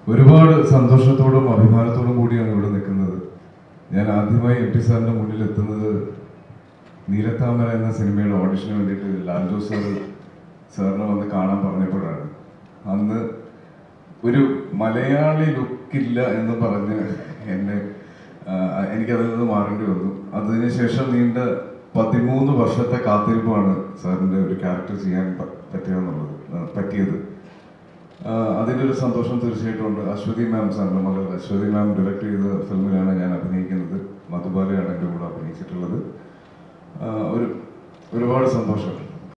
ഒരുപാട് സന്തോഷത്തോടും അഭിമാനത്തോടും കൂടിയാണ് ഇവിടെ നിൽക്കുന്നത് ഞാൻ ആദ്യമായി എം ടി സാറിന്റെ മുന്നിൽ എത്തുന്നത് നീലത്താമര എന്ന സിനിമയുടെ ഓഡിഷന് വേണ്ടിയിട്ട് ലാൽജോ സാർ സാറിനെ വന്ന് കാണാൻ പറഞ്ഞപ്പോഴാണ് അന്ന് ഒരു മലയാളി ലുക്കില്ല എന്ന് പറഞ്ഞ് എന്നെ ആ, എനിക്കതിൽ നിന്ന് മാറേണ്ടി വന്നു അതിനുശേഷം നീണ്ട പതിമൂന്ന് വർഷത്തെ കാത്തിരിപ്പാണ് സാറിന്റെ ഒരു ക്യാരക്ടർ ചെയ്യാൻ പ- പറ്റിയെന്നുള്ളത് ആ, പറ്റിയത് ആ, അതിൻ്റെ ഒരു സന്തോഷം തീർച്ചയായിട്ടും ഉണ്ട് അശ്വതി മാം സാറിന്റെ മകൾ അശ്വതി മാം ഡയറക്ട് ചെയ്ത ഫിലിമിലാണ് ഞാൻ അഭിനയിക്കുന്നത് മധുബാലയാണ് എൻ്റെ കൂടെ അഭിനയിച്ചിട്ടുള്ളത് ആ, ഒരു ഒരുപാട് സന്തോഷം